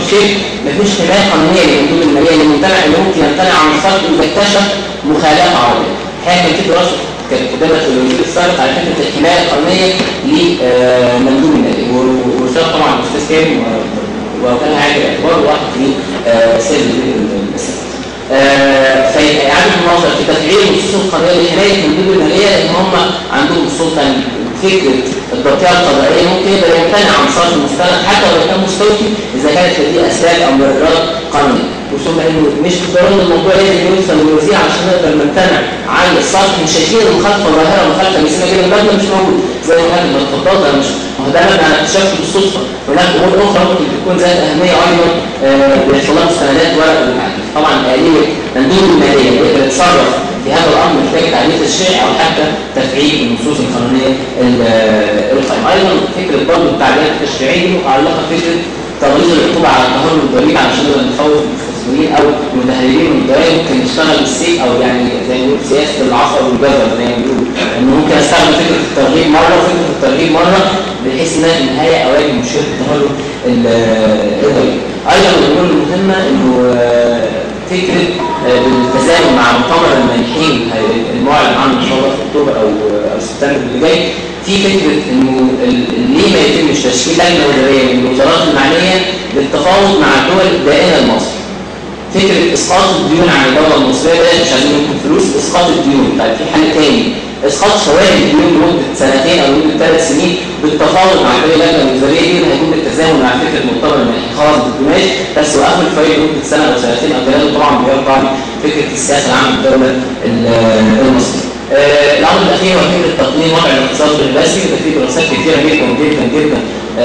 شيء مفيش حمايه قانونيه للمندوب الماليه للممتنع اللي ممكن يمتنع عن الصرف اذا اكتشف مخالفه عرضيه الحقيقه كان في دراسه كانت قدامنا في الوزير السابق على فكره الحمايه القانونيه لمندوب الماليه وشاف طبعا الاستاذ كريم وكان عايز الاعتبار واحد في سيد المسافه فيبقى اعاده النظر في تفعيل النصوص القانونيه لحمايه المندوب الماليه لان هم عندهم السلطه فكره الضبطيه القضائيه ممكن يبقى يمتنع عن صرف المستند حتى لو كان مستوفي اذا كانت لديه اسباب او مبررات قانونيه وثم انه مش بالضروره الموضوع لازم يوصل للوزير عشان نقدر نمتنع عن الصرف مش شايفين المخالفه ظاهره مخالفه مثل كده المبنى مش موجود زي ما كانت المخططات ده مش ما هو ده مبنى انا اكتشفته بالصدفه هناك امور اخرى ممكن تكون ذات اهميه ايضا بيحصل لها مستندات ورق والحاجات طبعا آلية مندوب الماليه اللي يقدر يتصرف في هذا الامر محتاج تعديل تشريعي او حتى تفعيل النصوص القانونيه القائمه ايضا فكره برضه التعديلات التشريعيه دي متعلقه بفكره تغليظ العقوبه على التهرب الضريبي علشان نقدر نخوف المستثمرين او المتهربين من الضرائب ممكن نشتغل بالسيف او يعني زي ما بيقولوا سياسه العصا والجزر زي ما بيقولوا انه ممكن استخدم فكره الترغيب مره وفكره الترغيب مره بحيث انها في النهايه اواجه مشكله التهرب الضريبي ايضا من الامور المهمه انه فكره بالتزامن مع مؤتمر المانحين المعلن عنه ان شاء الله في اكتوبر او او سبتمبر اللي جاي في فكره انه ليه ما يتمش تشكيل لجنه وزاريه من الوزارات المعنيه للتفاوض مع الدول الدائنه لمصر. فكره اسقاط الديون عن الدوله المصريه ده مش عايزين نكتب فلوس اسقاط الديون طيب في حل تاني اسقاط فوائد الديون لمده سنتين او لمده ثلاث سنين بالتفاوض مع كل اللجنه الوزاريه دي اللي هيكون بالتزامن مع فكره مؤتمر المانحين خلاص بالدماج بس وقفوا الفوائد لمده سنه او سنتين او ثلاثه طبعا بيرفع فكره السياسه العامه للدوله المصريه. آه الامر الاخير هو فكره تقنين وضع الاقتصاد الرئاسي وده في دراسات كثيره جدا جدا جدا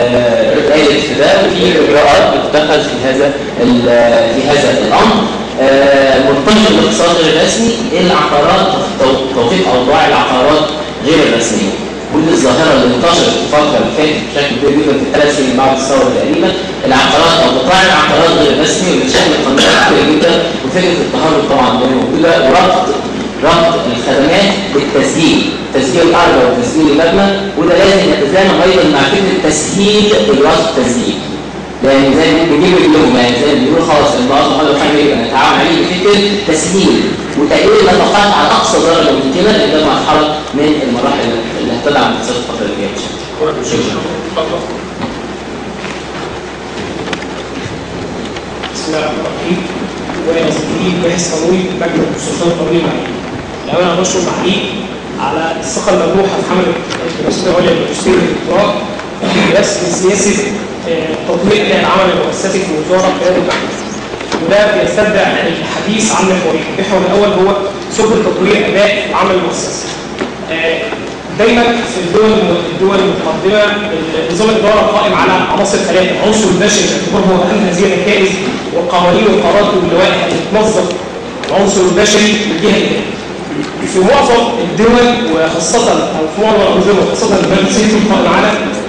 قالت في ده وفي اجراءات بتتخذ في هذا في هذا الامر آه مرتبط بالاقتصاد الرسمي العقارات توثيق اوضاع العقارات غير الرسميه كل الظاهره اللي انتشرت في الفتره اللي فاتت بشكل كبير جدا في الثلاث سنين بعد الثوره تقريبا العقارات او قطاع العقارات غير الرسمي واللي بتشمل قانونات كتير جدا وفكره التهرب طبعا دي موجوده وربط ربط الخدمات بالتسجيل تسجيل الارض وتسجيل المبنى وده لازم يتزامن ايضا مع فكره تسهيل الوصف التسجيل لان زي ما بنجيب اللغه يعني زي ما بيقولوا خلاص المواصف هذا حاجه يبقى نتعاون عليه بفكره تسهيل وتقليل النفقات على اقصى درجه ممكنه لان ده مرحله من المراحل اللي هتدعم الاقتصاد الفتره اللي جايه شكرا بسم الله الرحمن الرحيم ويصدقي باحث قانوني مجلس السلطان القانوني المعنى لو انا بشكر معاليك على الثقه الممنوحه في حمله الدراسه العليا للماجستير والدكتوراه في رسم سياسه تطبيق العمل المؤسسي في وزاره قياده البحث وده بيستبدع الحديث عن محورين المحور الاول هو سبل تطوير اداء العمل المؤسسي دايما في الدول الدول المتقدمه نظام الاداره قائم على عناصر ثلاثه العنصر البشري باعتباره هو اهم هذه الركائز والقوانين والقرارات واللوائح اللي بتنظم العنصر البشري للجهه الاداريه. في معظم الدول وخاصه او في معظم الانظمه وخاصه البلد السيتي قائم على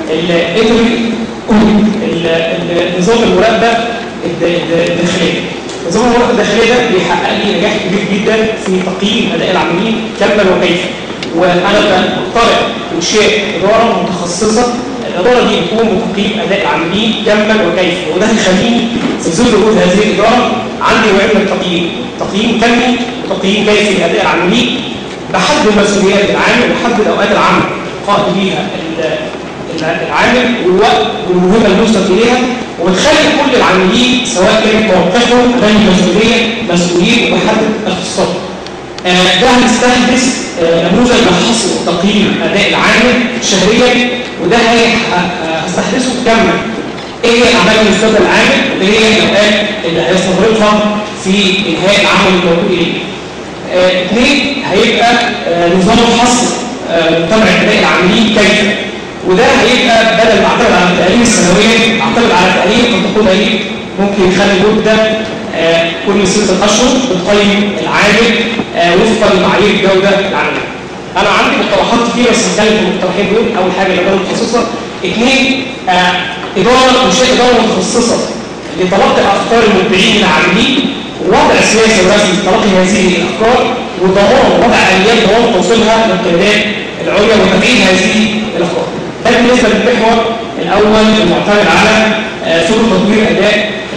نظام المراقبه الداخليه. نظام المراقبه الداخليه ده بيحقق لي نجاح كبير جدا في تقييم اداء العاملين كما وكيف. وانا بقترح انشاء اداره متخصصه الاداره دي بتقوم بتقييم اداء العاملين كما وكيف وده هيخليني في ظل وجود هذه الاداره عندي نوعين من التقييم تقييم كمي وتقييم كيفي لاداء العاملين بحدد مسؤوليات العامل وحدد الاوقات العمل قائد بيها العامل والوقت والمهمه المسند اليها وبتخلي كل العاملين سواء كانت موقفهم امام المسؤوليه مسؤولين وبحدد اختصاصهم ده هنستحدث نموذج محصل تقييم اداء العامل شهريا وده هستحدثه كما ايه هي الاعمال المستفاده العامل اللي هي الاوقات اللي هيستغرقها في انهاء العمل الموجود اليه. اثنين هيبقى نظام الحصر متابعه اداء العاملين كيف وده هيبقى بدل ما اعتمد على التقارير السنويه اعتمد على تقارير قد تكون تقارير ممكن يخلي المده كل ستة أشهر بتقيم العامل وفقا لمعايير الجودة العاملة. أنا عندي مقترحات كتيرة بس هتكلم في المقترحين دول، أول حاجة الإدارة المتخصصة، اثنين إدارة إنشاء إدارة متخصصة لتلقي أفكار المتبعين من العاملين ووضع سياسة ورسمي لتلقي هذه الأفكار وضمان وضع آليات ضمان توصيلها للقيادات العليا وتفعيل هذه الأفكار. ده بالنسبة للمحور الأول المعتمد على سبل تطوير أداء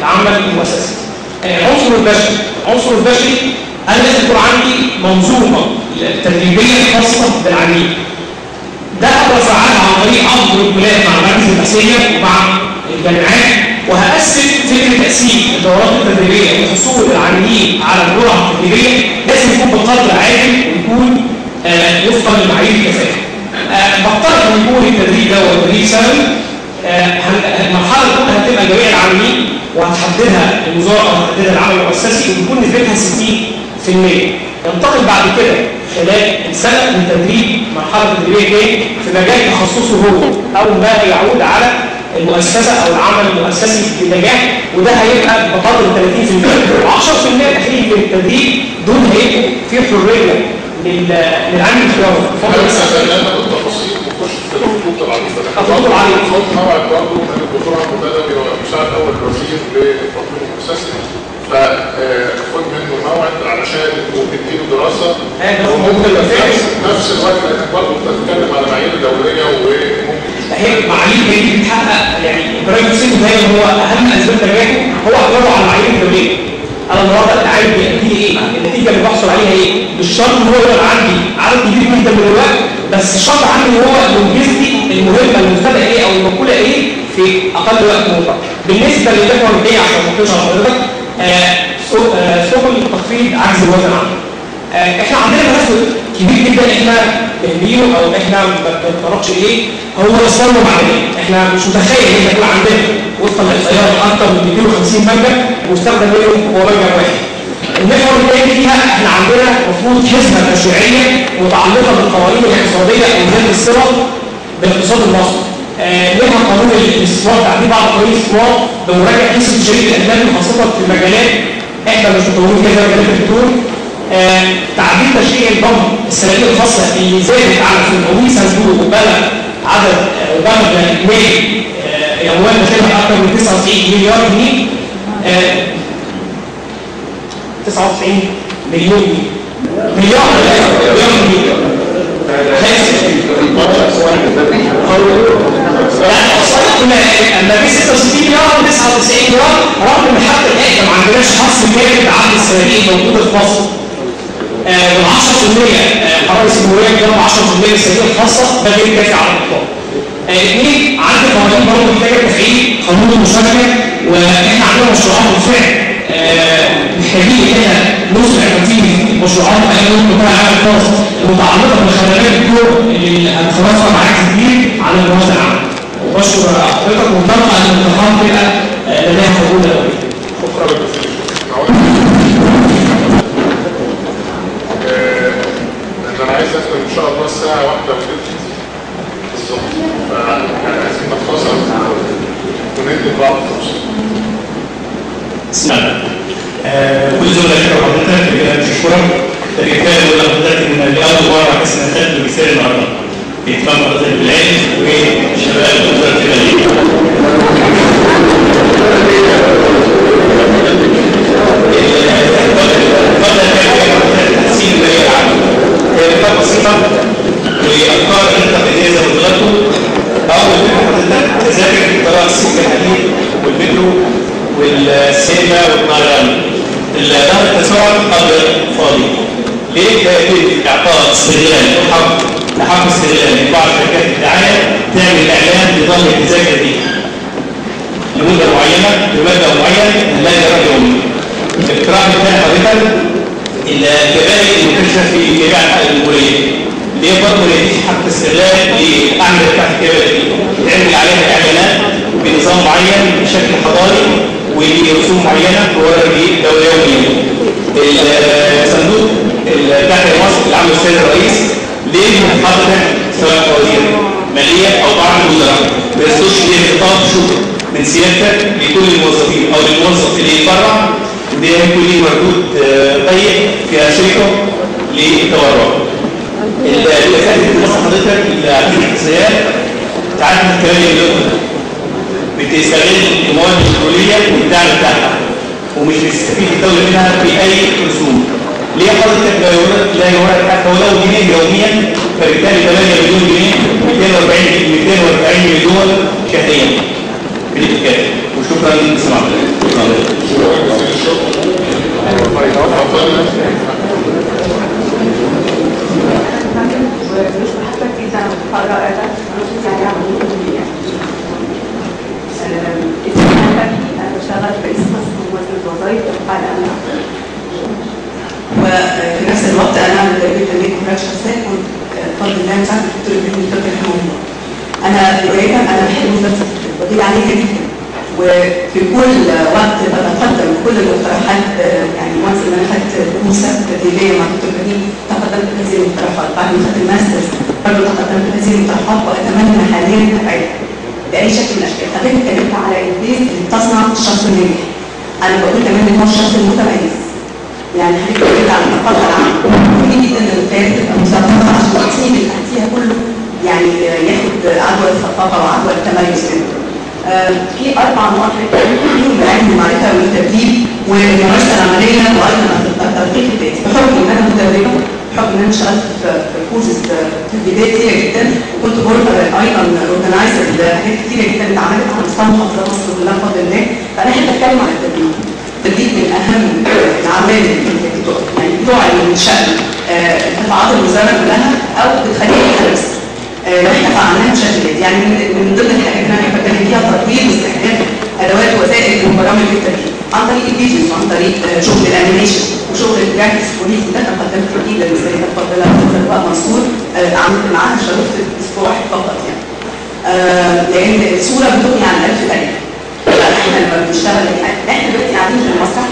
العمل المؤسسي العنصر البشري العنصر البشري انا لازم يكون عندي منظومه تدريبيه خاصه بالعميل ده اقدر افعلها عن طريق افضل الولايات مع المراكز البحثيه ومع الجامعات وهقسم فكره تقسيم الدورات التدريبيه وحصول العاملين على الجرعه التدريبيه لازم يكون بقدر عالي ويكون آه وفقا لمعايير الكفاءه. آه بفترض ان يكون التدريب ده هو تدريب سنوي المرحله الاولى هتبقى جميع العاملين وهتحددها الوزاره او هتحددها العمل المؤسسي ويكون نسبتها 60% ينتقل بعد كده خلال السنه من تدريب مرحله تدريبيه تاني في مجال تخصصه هو او ما يعود على المؤسسه او العمل المؤسسي بنجاح وده هيبقى بقدر 30% 10% تحليل من التدريب دول هيبقوا في حريه للعامل الاختياري اتفضل بس عشان انا بالتفاصيل نخش في الخطوط العريضه الخطوط العريضة. خط موعد برضه من الدكتور عبد البدوي مساعد اول الوزير للتطوير المؤسسي فخد منه موعد علشان تديله دراسه هذا هو وممكن ممكن في يفعل. نفس نفس الوقت لانك برضه بتتكلم على معايير دوليه وممكن هي معايير هي دي بتحقق يعني ابراهيم حسين دايما هو اهم اسباب نجاحه هو اعتراضه على المعايير الدوليه انا النهارده العامل بيديني ايه؟ النتيجه اللي بحصل عليها ايه؟ مش شرط ان هو يبقى عندي عدد كبير جدا من الوقت بس الشرط عندي ان هو ينجز لي المهمه المستدعى ايه او المقوله ايه في اقل وقت ممكن. بالنسبه للدفع المبدئي عشان ما اطولش على حضرتك آه، سو- آه، سبل تخفيض عجز الوزن عنه. آه، احنا عندنا تناسب كبير جدا احنا بنبينه او احنا ما بنتطرقش اليه هو اصدار معدني احنا مش متخيل ان يكون عندنا وفقا للاحصائيات اكثر من 250 منبع مستخدم منهم هو منبع واحد المحور الثاني فيها احنا عندنا مفروض حزمه تشريعيه متعلقه بالقوانين الاقتصاديه او ذات الصله بالاقتصاد المصري آه، منها قانون الاستثمار تعديل بعض قوانين الاستثمار بمراجعه حصه الشريك الاجنبي خاصه في المجالات احنا مش مطورين كده زي مجالات البترول آه، تعديل تشريع الضم السنويه الخاصه اللي زادت على 700 صندوق وبلغ عدد آه، وبلغ اجمالي آه، اموال داخلها اكثر من 99 مليار جنيه آه، 99 مليون جنيه مليار مليار جنيه يعني اصلا كنا اما في 66 مليار و 99 مليار رغم ان حتى الان إحنا ما عندناش حصر كامل بعدد الصناديق الموجوده في مصر وال 10% قرار الجمهوريه بيضرب 10% الصناديق الخاصه ده غير كافي على الاطلاق. آه، اثنين عندي قوانين برضه محتاجه تفعيل قانون المشاركه واحنا عندنا مشروعات بالفعل آه، محتاجين ان احنا نصبح تنفيذ مشروعات ايام بتاع العمل الخاص المتعلقه بالخدمات الدور اللي هنخلصها معاك كتير على الموازنه العامه. وبشكر حضرتك ومتوقع ان الامتحان تبقى آه، لديها قبول قوي. شكرا جزيلا انا عايز اختم ان شاء الله الساعه واحدة وثلث بالظبط فاحنا عايزين نختصر وندي بعض الفرصه بسم الله آه، كل زملاء شكرا حضرتك بجد بشكرك بالفعل ولا حضرتك ان لاول مره احس ان خدت بمثال النهارده باهتمام حضرتك بالعلم وشباب وزاره التعليم تحسين البيئه العامه هي نقاط بسيطه وافكار انت بتجهزها وتغطوا اول حضرتك تذاكر قراءه السكه الحديد والمترو والسينما والطيران الظهر التسارع ابيض فاضي ليه يتم اعطاء استغلال حق حق استغلال لبعض شركات الدعايه تعمل اعلان بضم التذاكر دي لمده معينه بمبلغ معين لا يرى يومي الاقتراح بتاع حضرتك الكبائر المنتشره في جميع انحاء الجمهوريه اللي هي برضه نتيجه حق استغلال لاعمال بتاعت الكبائر دي يتعمل عليها اعلانات بنظام معين بشكل حضاري ورسوم معينه وورد دوله يوميه. الصندوق بتاع مصر اللي عامله السيد الرئيس ليه حضرتك سواء وزير ماليه او بعض الوزراء ما يصدرش ليه خطاب شكر من سيادتك لكل الموظفين او للموظف اللي يتبرع وده هيكون ليه مردود آه، طيب في شركه للتبرع. اللي فاتت مصر حضرتك اللي عارفين الاحصائيات تعدي 8 مليون بتستغل المواد البتروليه والدعم بتاعها ومش بتستفيد الدوله منها باي رسوم. ليه حضرتك لا يورد لا يورد حتى ولو جنيه يوميا فبالتالي 8 مليون جنيه 240 240 مليون شهريا بالاتكال وشكرا لسماعكم. وظائف بعد ان وفي نفس الوقت انا تربيه تنميه مهارات شخصيه كنت بفضل الله مساعد الدكتور ابراهيم الدكتور رحمه الله انا بدايه انا بحب وظيفتي بغير عليها جدا وفي كل وقت بتقدم كل المقترحات يعني وانس ان انا خدت مسابقه تدريبيه مع الدكتور ابراهيم تقدمت بهذه المقترحات بعد ما خدت الماسترز برضه تقدمت بهذه المقترحات واتمنى حاليا ابعدها باي شكل من الاشكال حضرتك اتكلمت على البيت اللي بتصنع الشخص الناجح انا بقول كمان ان هو الشخص المتميز يعني حضرتك اتكلمت على الثقافه العامه مهم جدا ان القياده تبقى مثقفه عشان التيم اللي تحتيها كله يعني ياخد عدوى الثقافه وعدوى التميز منه آه، في اربع نقط فيهم العلم والمعرفه والتدريب والممارسه العمليه وايضا التدقيق الذاتي بحكم ان انا مدربه بحكم ان انا اشتغلت في في كورسز تدريبيه كتيره جدا وكنت برضه ايضا اورجنايزر لحاجات كتيره جدا اتعملت على مستوى محافظات مصر كلها بفضل الله فانا احب اتكلم عن التدريب التدريب من اهم الاعمال اللي بتوع يعني بتوع من شان آه، قطاعات الوزاره كلها او بتخليها تدرس لو احنا فعلناها بشكل جيد يعني من من ضمن الحاجات اللي انا بتكلم فيها تطوير واستخدام ادوات وسائل وبرامج التدريب عن طريق الفيديوز وعن طريق آه، شغل الانيميشن وشغل الجرافيكس وليس ده انا قدمت جديد للمثاليه الفاضله دكتور لواء منصور آه، عملت معاها شرفت اسبوع واحد فقط يعني آه، لان الصوره بتغني عن الف كلمه احنا لما بنشتغل يعني احنا دلوقتي قاعدين في المسرح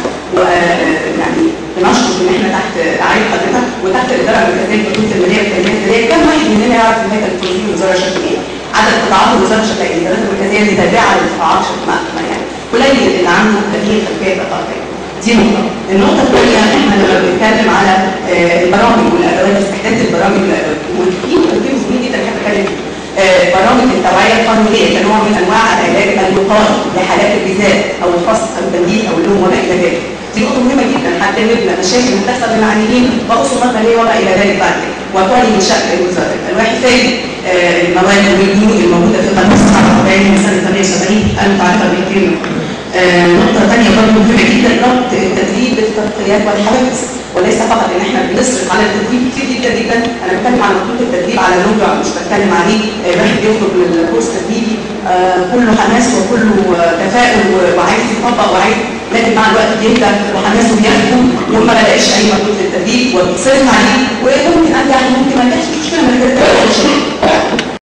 ويعني بنشكر ان احنا تحت رعايه حضرتك وتحت الاداره المركزيه للبحوث الماليه والتنميه الاداريه كم واحد مننا يعرف ان هيئه التنظيم الوزاره شكل ايه؟ عدد قطاعات الوزاره شكلها ايه؟ الادارات المركزيه اللي تابعه للقطاعات شكلها يعني قليل اللي عنده هذه الخلفيه الثقافيه دي نقطه النقطه الثانيه احنا لما بنتكلم على آه، البرامج والادوات استحداث البرامج وفي تنظيم مهم جدا احنا بنتكلم فيه آه، برامج التوعيه القانونيه كنوع من انواع العلاج الوقائي لحالات الجزاء او الفصل او التنديد او اللوم وما الى ذلك دي نقطه مهمه جدا حتى نبنى مشاكل بتحصل للعاملين وخصوصا ماليه وما الى ذلك بعد كده وتولي من شأن الوزاره الواحد ثاني آه، المواد والبنود الموجوده في قانون 47 من سنه 78 المتعلقه بالكلمه آه، نقطه ثانيه برضه مهمه جدا ربط التدريب بالترقيات والحوافز وليس فقط ان احنا بنصرف على التدريب كتير جدا جدا انا بتكلم عن خطوط التدريب على اللغه مش بتكلم عليه آه، الواحد بيخرج من الكورس التدريبي آه، كله حماس وكله آه، تفاؤل و- وعايز يطبق وعايز لكن مع الوقت بيهدى وحماسه بياخده وما بلاقيش اي مجهود في التدريب وبتصرف عليه وممكن انجح ممكن ما انجحش مش مشكله ما انا كده كده